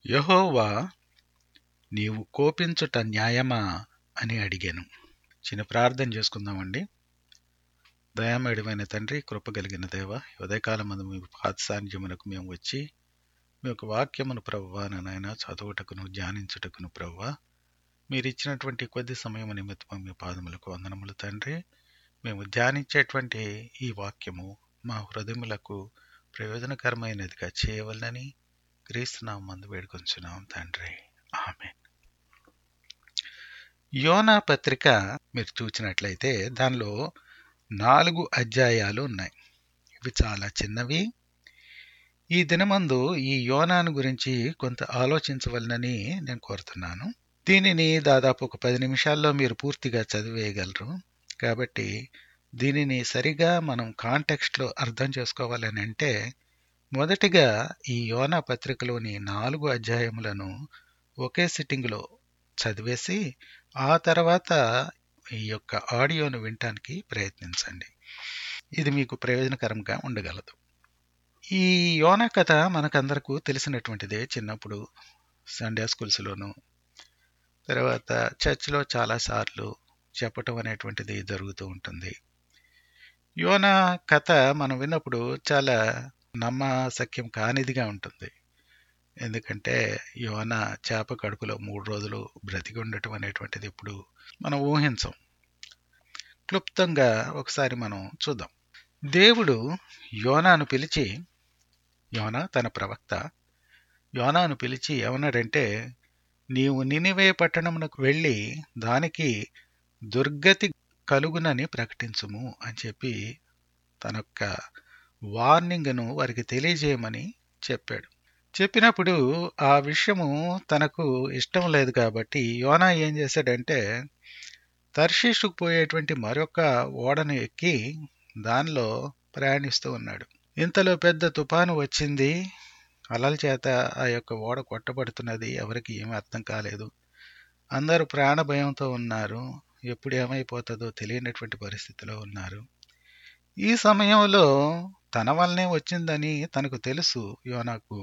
యెహోవా నీవు కోపించుట న్యాయమా అని అడిగాను చిన్న ప్రార్థన చేసుకుందామండి దయామేడమైన తండ్రి కృపగలిగిన దేవ ఉదయకాలం మందు మీ పాద సాన్నిధ్యమునకు మేము వచ్చి మీ యొక్క వాక్యమును ప్రవ్వా నాయన చదువుటకును ధ్యానించుటకును ప్రవ్వా మీరు ఇచ్చినటువంటి కొద్ది సమయం నిమిత్తం మీ పాదములకు వందనములు తండ్రి మేము ధ్యానించేటువంటి ఈ వాక్యము మా హృదయములకు ప్రయోజనకరమైనదిగా చేయవలనని క్రీస్తునాం మందు వేడుకొంచున్నాం తండ్రి ఆమె యోనా పత్రిక మీరు చూసినట్లయితే దానిలో నాలుగు అధ్యాయాలు ఉన్నాయి ఇవి చాలా చిన్నవి ఈ దినమందు ఈ యోనాను గురించి కొంత ఆలోచించవలనని నేను కోరుతున్నాను దీనిని దాదాపు ఒక పది నిమిషాల్లో మీరు పూర్తిగా చదివేయగలరు కాబట్టి దీనిని సరిగా మనం కాంటెక్స్ట్లో అర్థం చేసుకోవాలని అంటే మొదటిగా ఈ యోనా పత్రికలోని నాలుగు అధ్యాయములను ఒకే సిట్టింగ్లో చదివేసి ఆ తర్వాత ఈ యొక్క ఆడియోను వినటానికి ప్రయత్నించండి ఇది మీకు ప్రయోజనకరంగా ఉండగలదు ఈ యోన కథ మనకందరకు తెలిసినటువంటిదే చిన్నప్పుడు సండే స్కూల్స్లోను తర్వాత చర్చ్లో చాలాసార్లు చెప్పటం అనేటువంటిది జరుగుతూ ఉంటుంది యోన కథ మనం విన్నప్పుడు చాలా నమ్మసక్యం కానిదిగా ఉంటుంది ఎందుకంటే యోన చేప కడుపులో మూడు రోజులు బ్రతికి ఉండటం అనేటువంటిది ఇప్పుడు మనం ఊహించం క్లుప్తంగా ఒకసారి మనం చూద్దాం దేవుడు యోనాను పిలిచి యోనా తన ప్రవక్త యోనాను పిలిచి ఏమన్నాడంటే నీవు నినివే పట్టణమునకు వెళ్ళి దానికి దుర్గతి కలుగునని ప్రకటించుము అని చెప్పి తన యొక్క వార్నింగ్ను వారికి తెలియజేయమని చెప్పాడు చెప్పినప్పుడు ఆ విషయము తనకు ఇష్టం లేదు కాబట్టి యోనా ఏం చేశాడంటే తర్షీషుకు పోయేటువంటి మరొక ఓడను ఎక్కి దానిలో ప్రయాణిస్తూ ఉన్నాడు ఇంతలో పెద్ద తుఫాను వచ్చింది అలల చేత ఆ యొక్క ఓడ కొట్టబడుతున్నది ఎవరికి ఏమీ అర్థం కాలేదు అందరూ ప్రాణ భయంతో ఉన్నారు ఎప్పుడు ఏమైపోతుందో తెలియనటువంటి పరిస్థితిలో ఉన్నారు ఈ సమయంలో తన వల్లనే వచ్చిందని తనకు తెలుసు యోనాకు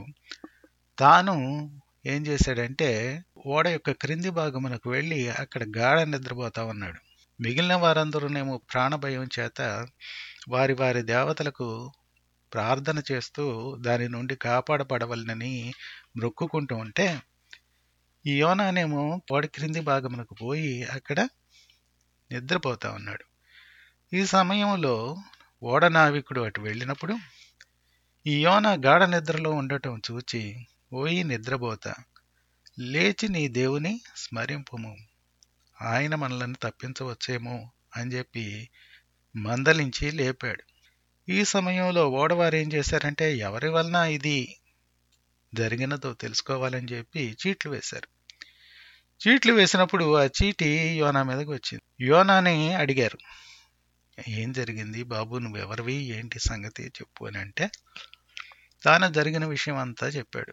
తాను ఏం చేశాడంటే ఓడ యొక్క క్రింది భాగమునకు వెళ్ళి అక్కడ గాఢ నిద్రపోతా ఉన్నాడు మిగిలిన వారందరూనేమో ప్రాణభయం చేత వారి వారి దేవతలకు ప్రార్థన చేస్తూ దాని నుండి కాపాడబడవలనని మొక్కుకుంటూ ఉంటే ఈ యోనానేమో ఓడ క్రింది భాగమునకు పోయి అక్కడ నిద్రపోతా ఉన్నాడు ఈ సమయంలో ఓడ నావికుడు అటు వెళ్ళినప్పుడు ఈ యోన గాఢ నిద్రలో ఉండటం చూచి ఓయి నిద్రపోతా లేచి నీ దేవుని స్మరింపుము ఆయన మనల్ని తప్పించవచ్చేమో అని చెప్పి మందలించి లేపాడు ఈ సమయంలో ఓడవారు ఏం చేశారంటే ఎవరి వలన ఇది జరిగినదో తెలుసుకోవాలని చెప్పి చీట్లు వేశారు చీట్లు వేసినప్పుడు ఆ చీటి యోనా మీదకి వచ్చింది యోనాని అడిగారు ఏం జరిగింది బాబు నువ్వు ఎవరివి ఏంటి సంగతి చెప్పు అని అంటే తాను జరిగిన విషయం అంతా చెప్పాడు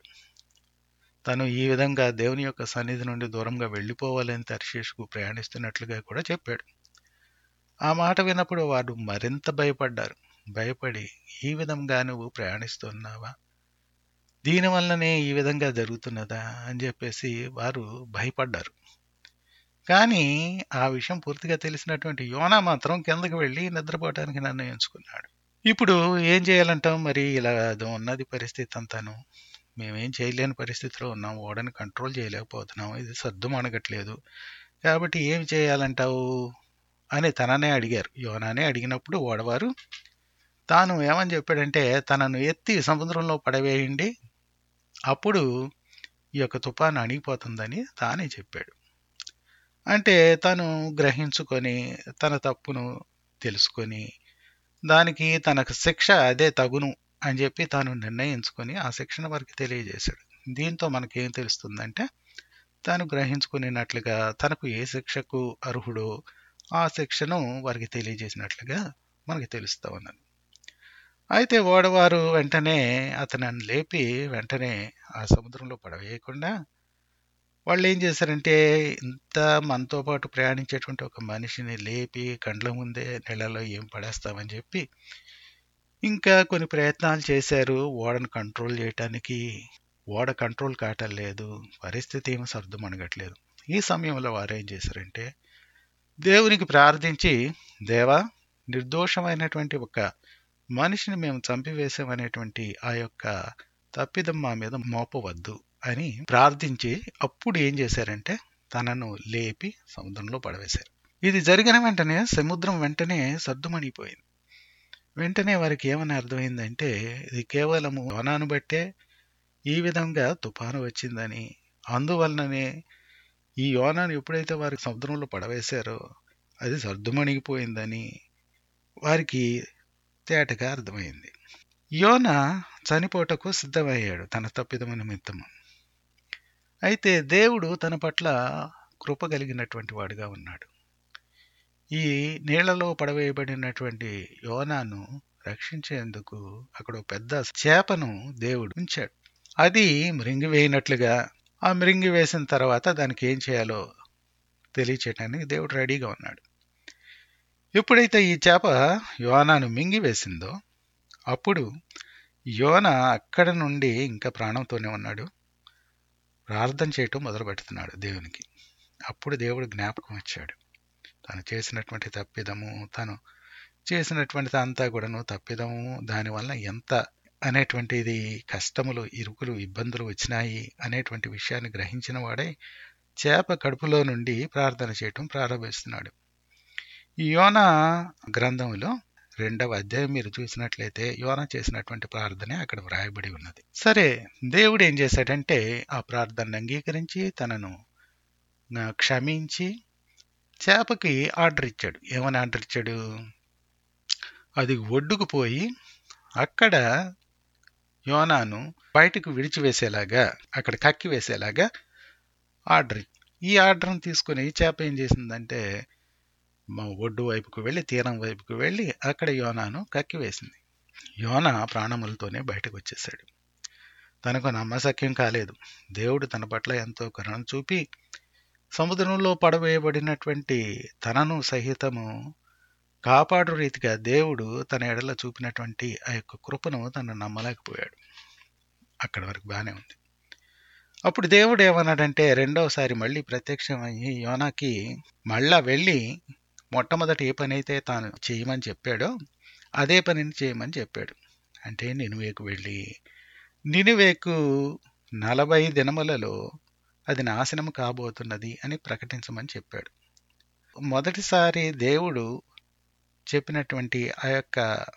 తను ఈ విధంగా దేవుని యొక్క సన్నిధి నుండి దూరంగా వెళ్ళిపోవాలని తర్శేషుకు ప్రయాణిస్తున్నట్లుగా కూడా చెప్పాడు ఆ మాట విన్నప్పుడు వాడు మరింత భయపడ్డారు భయపడి ఈ విధంగా నువ్వు ప్రయాణిస్తున్నావా దీనివల్లనే ఈ విధంగా జరుగుతున్నదా అని చెప్పేసి వారు భయపడ్డారు కానీ ఆ విషయం పూర్తిగా తెలిసినటువంటి యోనా మాత్రం కిందకి వెళ్ళి నిద్రపోవటానికి నిర్ణయించుకున్నాడు ఇప్పుడు ఏం చేయాలంటాం మరి ఇలా ఉన్నది పరిస్థితి అంతాను మేమేం చేయలేని పరిస్థితిలో ఉన్నాం ఓడని కంట్రోల్ చేయలేకపోతున్నాం ఇది సర్దు మనగట్లేదు కాబట్టి ఏం చేయాలంటావు అని తననే అడిగారు యోనానే అడిగినప్పుడు ఓడవారు తాను ఏమని చెప్పాడంటే తనను ఎత్తి సముద్రంలో పడవేయండి అప్పుడు ఈ యొక్క తుఫాను అణిగిపోతుందని తానే చెప్పాడు అంటే తను గ్రహించుకొని తన తప్పును తెలుసుకొని దానికి తనకు శిక్ష అదే తగును అని చెప్పి తాను నిర్ణయించుకొని ఆ శిక్షణ వారికి తెలియజేశాడు దీంతో మనకేం తెలుస్తుందంటే తాను గ్రహించుకునేటట్లుగా తనకు ఏ శిక్షకు అర్హుడో ఆ శిక్షను వారికి తెలియజేసినట్లుగా మనకి తెలుస్తూ ఉన్నది అయితే ఓడవారు వెంటనే అతనని లేపి వెంటనే ఆ సముద్రంలో పడవేయకుండా వాళ్ళు ఏం చేశారంటే ఇంత మనతో పాటు ప్రయాణించేటువంటి ఒక మనిషిని లేపి కండ్ల ముందే నెలలో ఏం పడేస్తామని చెప్పి ఇంకా కొన్ని ప్రయత్నాలు చేశారు ఓడను కంట్రోల్ చేయటానికి ఓడ కంట్రోల్ కావటం లేదు పరిస్థితి ఏమి సర్దుమణగట్లేదు ఈ సమయంలో వారు ఏం చేశారంటే దేవునికి ప్రార్థించి దేవా నిర్దోషమైనటువంటి ఒక మనిషిని మేము చంపివేసామనేటువంటి ఆ యొక్క తప్పిదం మా మీద మోపవద్దు అని ప్రార్థించి అప్పుడు ఏం చేశారంటే తనను లేపి సముద్రంలో పడవేశారు ఇది జరిగిన వెంటనే సముద్రం వెంటనే సర్దుమణిపోయింది వెంటనే వారికి ఏమని అర్థమైందంటే ఇది కేవలము వనాను బట్టే ఈ విధంగా తుఫాను వచ్చిందని అందువలననే ఈ యోనాను ఎప్పుడైతే వారి సముద్రంలో పడవేశారో అది సర్దుమణిగిపోయిందని వారికి తేటగా అర్థమైంది యోన చనిపోటకు సిద్ధమయ్యాడు తన తప్పిదమ నిమిత్తము అయితే దేవుడు తన పట్ల కృప కలిగినటువంటి వాడుగా ఉన్నాడు ఈ నీళ్లలో పడవేయబడినటువంటి యోనాను రక్షించేందుకు అక్కడ ఒక పెద్ద చేపను దేవుడు ఉంచాడు అది మృంగివేయినట్లుగా ఆ మృంగి వేసిన తర్వాత దానికి ఏం చేయాలో తెలియచేయడానికి దేవుడు రెడీగా ఉన్నాడు ఎప్పుడైతే ఈ చేప యోనాను మింగివేసిందో అప్పుడు యోన అక్కడ నుండి ఇంకా ప్రాణంతోనే ఉన్నాడు ప్రార్థన చేయటం మొదలు పెడుతున్నాడు దేవునికి అప్పుడు దేవుడు జ్ఞాపకం వచ్చాడు తను చేసినటువంటి తప్పిదము తను చేసినటువంటిది అంతా కూడాను తప్పిదము దానివల్ల ఎంత అనేటువంటిది కష్టములు ఇరుకులు ఇబ్బందులు వచ్చినాయి అనేటువంటి విషయాన్ని గ్రహించిన వాడే చేప కడుపులో నుండి ప్రార్థన చేయటం ప్రారంభిస్తున్నాడు ఈ యోన గ్రంథంలో రెండవ అధ్యాయం మీరు చూసినట్లయితే యోన చేసినటువంటి ప్రార్థనే అక్కడ వ్రాయబడి ఉన్నది సరే దేవుడు ఏం చేశాడంటే ఆ ప్రార్థనను అంగీకరించి తనను క్షమించి చేపకి ఆర్డర్ ఇచ్చాడు ఏమని ఆర్డర్ ఇచ్చాడు అది ఒడ్డుకు పోయి అక్కడ యోనాను బయటకు విడిచివేసేలాగా అక్కడ కక్కి వేసేలాగా ఆర్డర్ ఈ ఆర్డర్ని తీసుకుని చేప ఏం చేసిందంటే మా ఒడ్డు వైపుకు వెళ్ళి తీరం వైపుకు వెళ్ళి అక్కడ యోనాను కక్కి వేసింది యోన ప్రాణములతోనే బయటకు వచ్చేసాడు తనకు నమ్మసక్యం కాలేదు దేవుడు తన పట్ల ఎంతో కరుణ చూపి సముద్రంలో పడవేయబడినటువంటి తనను సహితము కాపాడు రీతిగా దేవుడు తన ఎడల చూపినటువంటి ఆ యొక్క కృపను తను నమ్మలేకపోయాడు అక్కడి వరకు బాగానే ఉంది అప్పుడు దేవుడు ఏమన్నాడంటే రెండవసారి మళ్ళీ ప్రత్యక్షమయ్యి యోనాకి మళ్ళా వెళ్ళి మొట్టమొదటి ఏ పని అయితే తాను చేయమని చెప్పాడో అదే పనిని చేయమని చెప్పాడు అంటే నినువేకు వెళ్ళి నినువేకు నలభై దినములలో అది నాశనం కాబోతున్నది అని ప్రకటించమని చెప్పాడు మొదటిసారి దేవుడు చెప్పినటువంటి ఆ యొక్క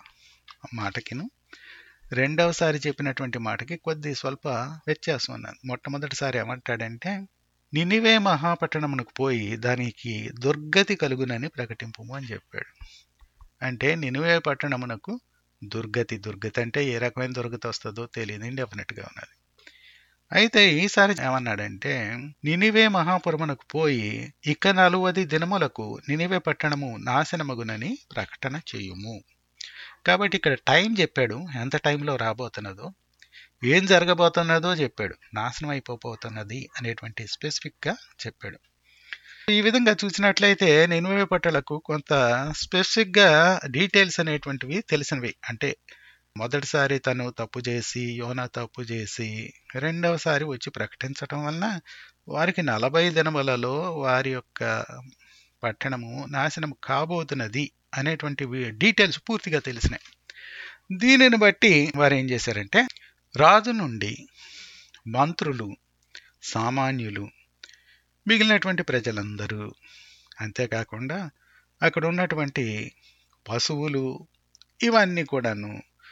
మాటకిను రెండవసారి చెప్పినటువంటి మాటకి కొద్ది స్వల్ప వ్యత్యాసం ఉన్నది మొట్టమొదటిసారి ఏమంటాడంటే నినివే మహాపట్టణమునకు పోయి దానికి దుర్గతి కలుగునని ప్రకటింపము అని చెప్పాడు అంటే నినివే పట్టణమునకు దుర్గతి దుర్గతి అంటే ఏ రకమైన దుర్గతి వస్తుందో తెలియదు డెఫినెట్గా ఉన్నది అయితే ఈసారి ఏమన్నాడంటే నినివే మహాపురమునకు పోయి ఇక నలువది దినములకు నినివే పట్టణము నాశనమగునని ప్రకటన చేయుము కాబట్టి ఇక్కడ టైం చెప్పాడు ఎంత టైంలో రాబోతున్నదో ఏం జరగబోతున్నదో చెప్పాడు నాశనం అయిపోబోతున్నది అనేటువంటి స్పెసిఫిక్గా చెప్పాడు ఈ విధంగా చూసినట్లయితే నినివే పట్టణకు కొంత స్పెసిఫిక్గా డీటెయిల్స్ అనేటువంటివి తెలిసినవి అంటే మొదటిసారి తను తప్పు చేసి యోనా తప్పు చేసి రెండవసారి వచ్చి ప్రకటించటం వలన వారికి నలభై దినములలో వారి యొక్క పట్టణము నాశనం కాబోతున్నది అనేటువంటి డీటెయిల్స్ పూర్తిగా తెలిసినాయి దీనిని బట్టి వారు ఏం చేశారంటే రాజు నుండి మంత్రులు సామాన్యులు మిగిలినటువంటి ప్రజలందరూ అంతేకాకుండా అక్కడ ఉన్నటువంటి పశువులు ఇవన్నీ కూడాను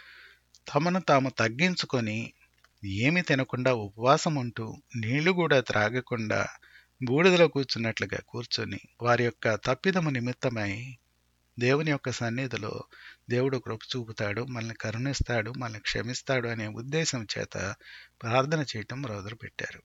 తమను తాము తగ్గించుకొని ఏమి తినకుండా ఉపవాసం ఉంటూ నీళ్లు కూడా త్రాగకుండా బూడిదలో కూర్చున్నట్లుగా కూర్చొని వారి యొక్క తప్పిదము నిమిత్తమై దేవుని యొక్క సన్నిధిలో దేవుడు కృప చూపుతాడు మనల్ని కరుణిస్తాడు మనల్ని క్షమిస్తాడు అనే ఉద్దేశం చేత ప్రార్థన చేయటం మొదలు పెట్టారు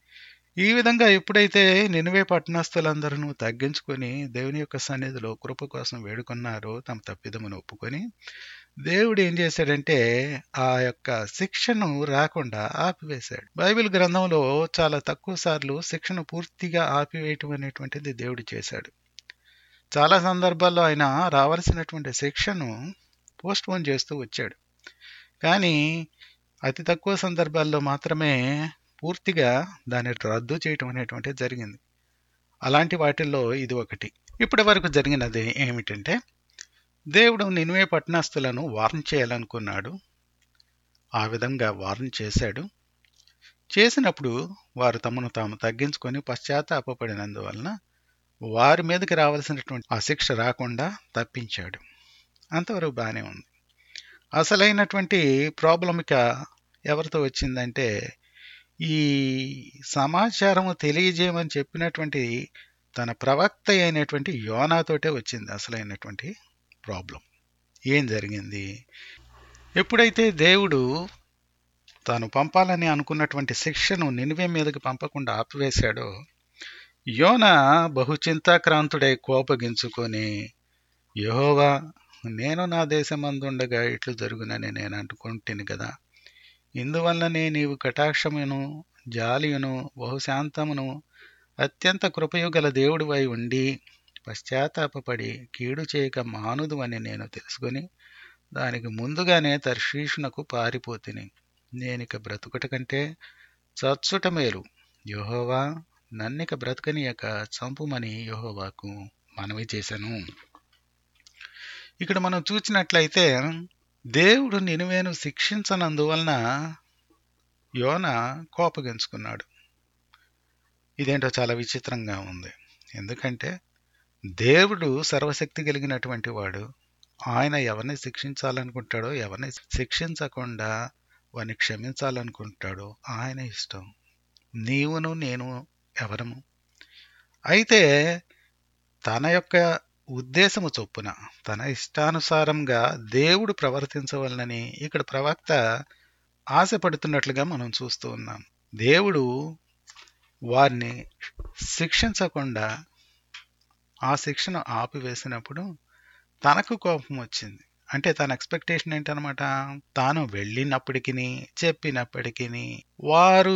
ఈ విధంగా ఎప్పుడైతే నినివే పట్టణస్థులందరూ తగ్గించుకొని దేవుని యొక్క సన్నిధిలో కృప కోసం వేడుకున్నారో తమ తప్పిదమును ఒప్పుకొని దేవుడు ఏం చేశాడంటే ఆ యొక్క శిక్షను రాకుండా ఆపివేశాడు బైబిల్ గ్రంథంలో చాలా తక్కువ సార్లు శిక్షను పూర్తిగా ఆపివేయటం అనేటువంటిది దేవుడు చేశాడు చాలా సందర్భాల్లో ఆయన రావాల్సినటువంటి శిక్షను పోస్ట్ పోన్ చేస్తూ వచ్చాడు కానీ అతి తక్కువ సందర్భాల్లో మాత్రమే పూర్తిగా దాన్ని రద్దు చేయటం అనేటువంటిది జరిగింది అలాంటి వాటిల్లో ఇది ఒకటి ఇప్పటి వరకు జరిగినది ఏమిటంటే దేవుడు నిన్వే పట్టణస్థులను వార్న్ చేయాలనుకున్నాడు ఆ విధంగా వార్న్ చేశాడు చేసినప్పుడు వారు తమను తాము తగ్గించుకొని పశ్చాత్తాపడినందువలన వారి మీదకి రావాల్సినటువంటి ఆ శిక్ష రాకుండా తప్పించాడు అంతవరకు బాగానే ఉంది అసలైనటువంటి ప్రాబ్లం ఇక ఎవరితో వచ్చిందంటే ఈ సమాచారము తెలియజేయమని చెప్పినటువంటి తన ప్రవక్త అయినటువంటి యోనాతోటే వచ్చింది అసలైనటువంటి ప్రాబ్లం ఏం జరిగింది ఎప్పుడైతే దేవుడు తాను పంపాలని అనుకున్నటువంటి శిక్షను నినివే మీదకి పంపకుండా ఆపివేశాడో యోన బహు చింతాక్రాంతుడై కోపగించుకొని యహోవా నేను నా దేశమందుండగా ఇట్లు జరుగునని నేను అనుకుంటుని కదా ఇందువల్లనే నీవు కటాక్షమును జాలియును బహుశాంతమును అత్యంత కృపయు గల దేవుడివై ఉండి పశ్చాత్తాపడి కీడు చేయక మానుదు అని నేను తెలుసుకొని దానికి ముందుగానే తర్షీషునకు పారిపోతిని నేనిక బ్రతుకుట కంటే చచ్చుట మేలు యహోవా నన్నిక బ్రతకనియక చంపుమని యహోవాకు మనవి చేశాను ఇక్కడ మనం చూసినట్లయితే దేవుడు నినువేను శిక్షించనందువలన యోన కోపగించుకున్నాడు ఇదేంటో చాలా విచిత్రంగా ఉంది ఎందుకంటే దేవుడు సర్వశక్తి కలిగినటువంటి వాడు ఆయన ఎవరిని శిక్షించాలనుకుంటాడో ఎవరిని శిక్షించకుండా వారిని క్షమించాలనుకుంటాడో ఆయన ఇష్టం నీవును నేను ఎవరము అయితే తన యొక్క ఉద్దేశము చొప్పున తన ఇష్టానుసారంగా దేవుడు ప్రవర్తించవలనని ఇక్కడ ప్రవక్త ఆశపడుతున్నట్లుగా మనం చూస్తూ ఉన్నాం దేవుడు వారిని శిక్షించకుండా ఆ శిక్షను ఆపివేసినప్పుడు తనకు కోపం వచ్చింది అంటే తన ఎక్స్పెక్టేషన్ ఏంటనమాట తాను వెళ్ళినప్పటికీ చెప్పినప్పటికీ వారు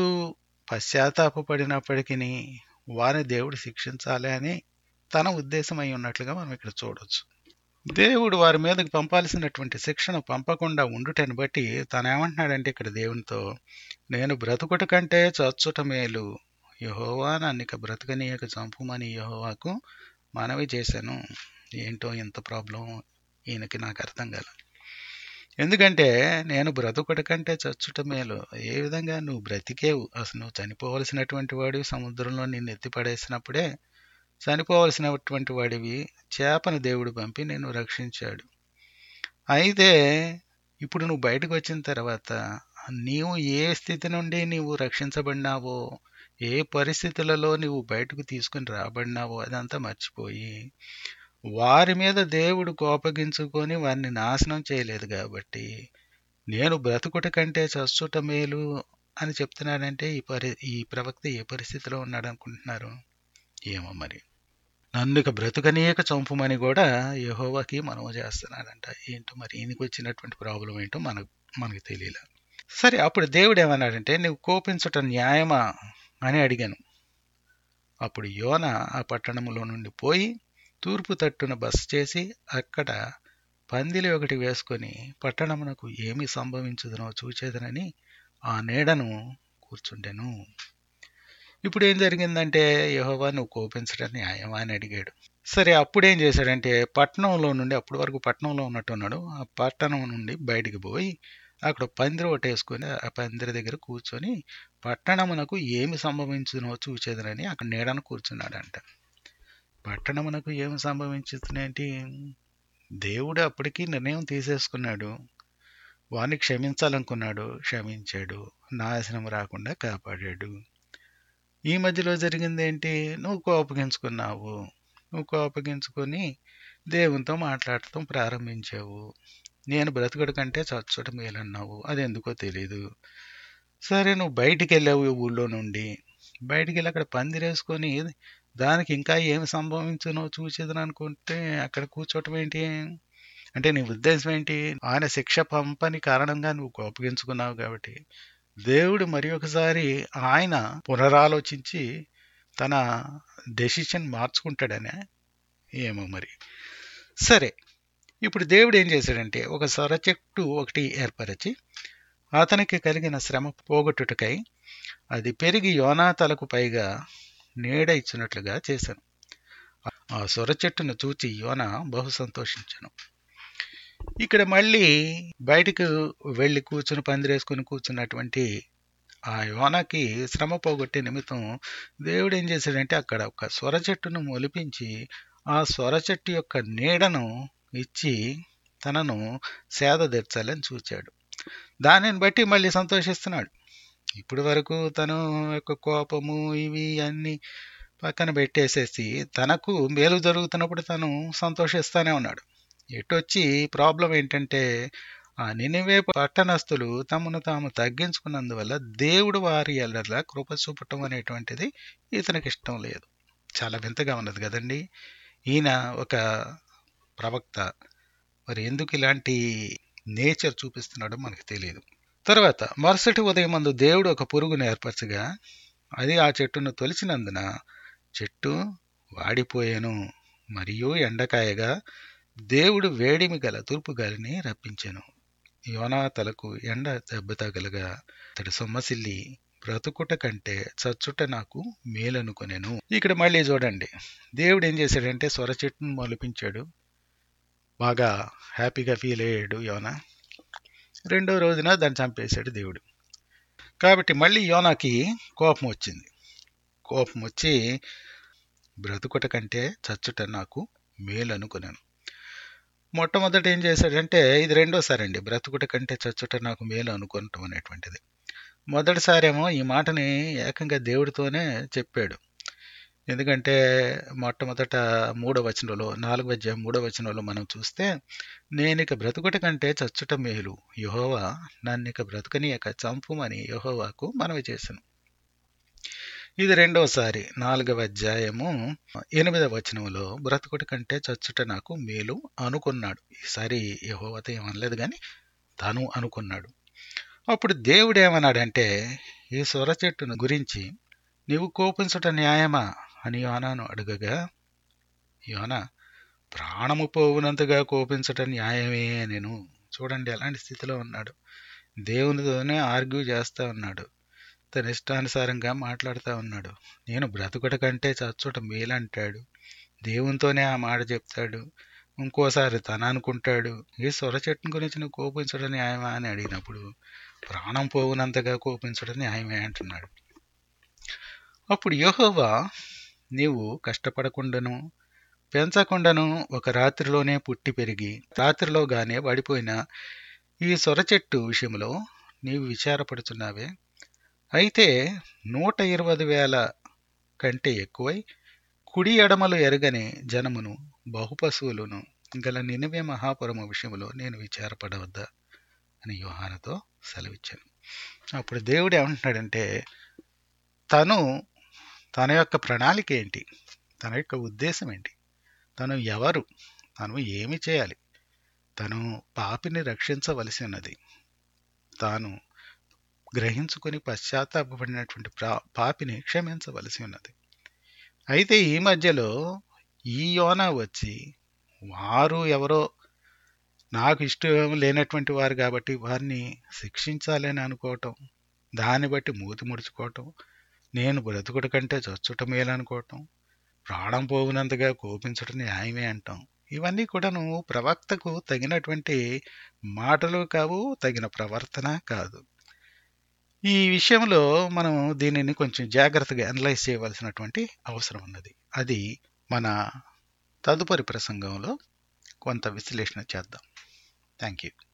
పశ్చాత్తాపడినప్పటికీ వారిని దేవుడు శిక్షించాలి అని తన ఉద్దేశం అయి ఉన్నట్లుగా మనం ఇక్కడ చూడవచ్చు దేవుడు వారి మీదకి పంపాల్సినటువంటి శిక్షను పంపకుండా ఉండుటని బట్టి తను ఏమంటున్నాడంటే ఇక్కడ దేవునితో నేను బ్రతుకుట కంటే చచ్చుట మేలు యహోవా నన్నిక బ్రతకనీయక చంపుమని యహోవాకు మనవి చేశాను ఏంటో ఇంత ప్రాబ్లం ఈయనకి నాకు అర్థం కాల ఎందుకంటే నేను బ్రతుకుట కంటే చచ్చుట మేలు ఏ విధంగా నువ్వు బ్రతికేవు అసలు నువ్వు చనిపోవలసినటువంటి వాడివి సముద్రంలో నిన్ను ఎత్తిపడేసినప్పుడే చనిపోవలసినటువంటి వాడివి చేపను దేవుడు పంపి నేను రక్షించాడు అయితే ఇప్పుడు నువ్వు బయటకు వచ్చిన తర్వాత నీవు ఏ స్థితి నుండి నీవు రక్షించబడినావో ఏ పరిస్థితులలో నువ్వు బయటకు తీసుకుని రాబడినావో అదంతా మర్చిపోయి వారి మీద దేవుడు కోపగించుకొని వారిని నాశనం చేయలేదు కాబట్టి నేను బ్రతుకుట కంటే చచ్చుట మేలు అని చెప్తున్నాడంటే ఈ పరి ఈ ప్రవక్త ఏ పరిస్థితిలో ఉన్నాడు అనుకుంటున్నారు ఏమో మరి నన్ను ఇక బ్రతుకనీయక చంపుమని కూడా యహోవాకి మనవ చేస్తున్నాడంట ఏంటో మరి ఈయనకి వచ్చినటువంటి ప్రాబ్లం ఏంటో మనకు మనకు తెలియలే సరే అప్పుడు దేవుడు ఏమన్నాడంటే నువ్వు కోపించటం న్యాయమా అని అడిగాను అప్పుడు యోన ఆ పట్టణంలో నుండి పోయి తూర్పు తట్టున బస చేసి అక్కడ పందిలి ఒకటి వేసుకొని పట్టణమునకు ఏమి సంభవించుదనో చూచేదనని ఆ నీడను కూర్చుండెను ఇప్పుడు ఏం జరిగిందంటే యహోవా నువ్వు కోపించడం న్యాయమా అని అడిగాడు సరే అప్పుడు ఏం చేశాడంటే పట్టణంలో నుండి అప్పటి వరకు పట్టణంలో ఉన్నట్టున్నాడు ఆ పట్టణం నుండి బయటికి పోయి అక్కడ పందిరి ఒకటి వేసుకొని ఆ పందిరి దగ్గర కూర్చొని పట్టణమునకు ఏమి సంభవించునో చూచేదనని అక్కడ నీడను కూర్చున్నాడంట పట్టణమునకు ఏమి సంభవించుతుందేంటి దేవుడు అప్పటికి నిర్ణయం తీసేసుకున్నాడు వాడిని క్షమించాలనుకున్నాడు క్షమించాడు నాశనం రాకుండా కాపాడాడు ఈ మధ్యలో జరిగింది ఏంటి నువ్వు కోపగించుకున్నావు నువ్వు కోపగించుకొని దేవునితో మాట్లాడటం ప్రారంభించావు నేను బ్రతుకుడు కంటే చచ్చట మేలన్నావు అది ఎందుకో తెలీదు సరే నువ్వు బయటికి వెళ్ళావు ఈ ఊళ్ళో నుండి బయటికి వెళ్ళి అక్కడ పందిరేసుకొని దానికి ఇంకా ఏమి సంభవించునో చూసేదని అనుకుంటే అక్కడ కూర్చోవటం ఏంటి అంటే నీ ఉద్దేశం ఏంటి ఆయన శిక్ష పంపని కారణంగా నువ్వు కోపగించుకున్నావు కాబట్టి దేవుడు మరి ఒకసారి ఆయన పునరాలోచించి తన డెసిషన్ మార్చుకుంటాడనే ఏమో మరి సరే ఇప్పుడు దేవుడు ఏం చేశాడంటే ఒక సొర చెట్టు ఒకటి ఏర్పరిచి అతనికి కలిగిన శ్రమ పోగొట్టుటకై అది పెరిగి యోనా తలకు పైగా నీడ ఇచ్చినట్లుగా చేశాను ఆ సొర చెట్టును చూచి యోన బహు సంతోషించను ఇక్కడ మళ్ళీ బయటకు వెళ్ళి కూర్చుని పందిరేసుకుని కూర్చున్నటువంటి ఆ యోనకి శ్రమ పోగొట్టే నిమిత్తం దేవుడు ఏం చేశాడంటే అక్కడ ఒక సొర చెట్టును మొలిపించి ఆ సొర చెట్టు యొక్క నీడను ఇచ్చి తనను సేద తీర్చాలని చూచాడు దానిని బట్టి మళ్ళీ సంతోషిస్తున్నాడు ఇప్పటి వరకు తను యొక్క కోపము ఇవి అన్ని పక్కన పెట్టేసేసి తనకు మేలు జరుగుతున్నప్పుడు తను సంతోషిస్తానే ఉన్నాడు ఎటొచ్చి ప్రాబ్లం ఏంటంటే ఆ నినివే పట్టణస్థులు తమను తాము తగ్గించుకున్నందువల్ల దేవుడు వారి ఎల్లర్లా కృప చూపటం అనేటువంటిది ఇతనికి ఇష్టం లేదు చాలా వింతగా ఉన్నది కదండి ఈయన ఒక ప్రవక్త మరి ఎందుకు ఇలాంటి నేచర్ చూపిస్తున్నాడో మనకు తెలియదు తర్వాత మరుసటి ఉదయం మందు దేవుడు ఒక పురుగును ఏర్పరచగా అది ఆ చెట్టును తొలిచినందున చెట్టు వాడిపోయాను మరియు ఎండకాయగా దేవుడు వేడిమి గల తూర్పు గాలిని రప్పించాను యోనా తలకు ఎండ దెబ్బ తగలగా అతడు సొమ్మసిల్లి బ్రతుకుట కంటే చచ్చుట నాకు మేలనుకొనెను ఇక్కడ మళ్ళీ చూడండి దేవుడు ఏం చేశాడంటే స్వర చెట్టును మొలిపించాడు బాగా హ్యాపీగా ఫీల్ అయ్యాడు యోన రెండో రోజున దాన్ని చంపేశాడు దేవుడు కాబట్టి మళ్ళీ యోనాకి కోపం వచ్చింది కోపం వచ్చి బ్రతుకుట కంటే చచ్చుట నాకు మేలు అనుకున్నాను మొట్టమొదట ఏం చేశాడంటే ఇది రెండోసారి అండి బ్రతుకుట కంటే చచ్చుట నాకు మేలు అనుకోవటం అనేటువంటిది మొదటిసారేమో ఈ మాటని ఏకంగా దేవుడితోనే చెప్పాడు ఎందుకంటే మొట్టమొదట మూడో వచనంలో నాలుగు అధ్యాయం మూడో వచనంలో మనం చూస్తే నేను ఇక బ్రతుకుట కంటే చచ్చుట మేలు యహోవా నన్ను ఇక బ్రతుకనీయక చంపుమని యహోవాకు మనవి చేశాను ఇది రెండవసారి నాలుగవ అధ్యాయము ఎనిమిదవ వచనంలో బ్రతుకుట కంటే చచ్చుట నాకు మేలు అనుకున్నాడు ఈసారి యహోవత ఏమనలేదు కానీ తను అనుకున్నాడు అప్పుడు దేవుడు ఏమన్నాడంటే ఈ సొర చెట్టును గురించి నీవు కోపించుట న్యాయమా అని యోనాను అడగగా యోన ప్రాణము పోవునంతగా కోపించట న్యాయమే నేను చూడండి ఎలాంటి స్థితిలో ఉన్నాడు దేవునితోనే ఆర్గ్యూ చేస్తూ ఉన్నాడు తన ఇష్టానుసారంగా మాట్లాడుతూ ఉన్నాడు నేను బ్రతుకుట కంటే చచ్చుట మేలంటాడు దేవునితోనే ఆ మాట చెప్తాడు ఇంకోసారి తన అనుకుంటాడు ఈ సొర చెట్టుని గురించి నువ్వు కోపించడం న్యాయమా అని అడిగినప్పుడు ప్రాణం పోవునంతగా కోపించడం న్యాయమే అంటున్నాడు అప్పుడు యహోవా నీవు కష్టపడకుండాను పెంచకుండాను ఒక రాత్రిలోనే పుట్టి పెరిగి రాత్రిలోగానే పడిపోయిన ఈ సొర చెట్టు విషయంలో నీవు విచారపడుతున్నావే అయితే నూట ఇరవై వేల కంటే ఎక్కువై కుడి ఎడమలు ఎరగని జనమును బహుపశువులను గల నినివే మహాపురము విషయంలో నేను విచారపడవద్దా అని యోహానతో సెలవిచ్చాను అప్పుడు దేవుడు ఏమంటున్నాడంటే తను తన యొక్క ప్రణాళిక ఏంటి తన యొక్క ఉద్దేశం ఏంటి తను ఎవరు తను ఏమి చేయాలి తను పాపిని రక్షించవలసి ఉన్నది తాను గ్రహించుకొని పశ్చాత్తాపడినటువంటి పాపిని క్షమించవలసి ఉన్నది అయితే ఈ మధ్యలో ఈ యోన వచ్చి వారు ఎవరో నాకు ఇష్టం లేనటువంటి వారు కాబట్టి వారిని శిక్షించాలని అనుకోవటం దాన్ని బట్టి మూతి ముడుచుకోవటం నేను బ్రతుకుడు కంటే చచ్చుట మేలనుకోవటం ప్రాణం పోవునంతగా కోపించడం న్యాయమే అంటాం ఇవన్నీ కూడాను ప్రవక్తకు తగినటువంటి మాటలు కావు తగిన ప్రవర్తన కాదు ఈ విషయంలో మనం దీనిని కొంచెం జాగ్రత్తగా అనలైజ్ చేయవలసినటువంటి అవసరం ఉన్నది అది మన తదుపరి ప్రసంగంలో కొంత విశ్లేషణ చేద్దాం థ్యాంక్ యూ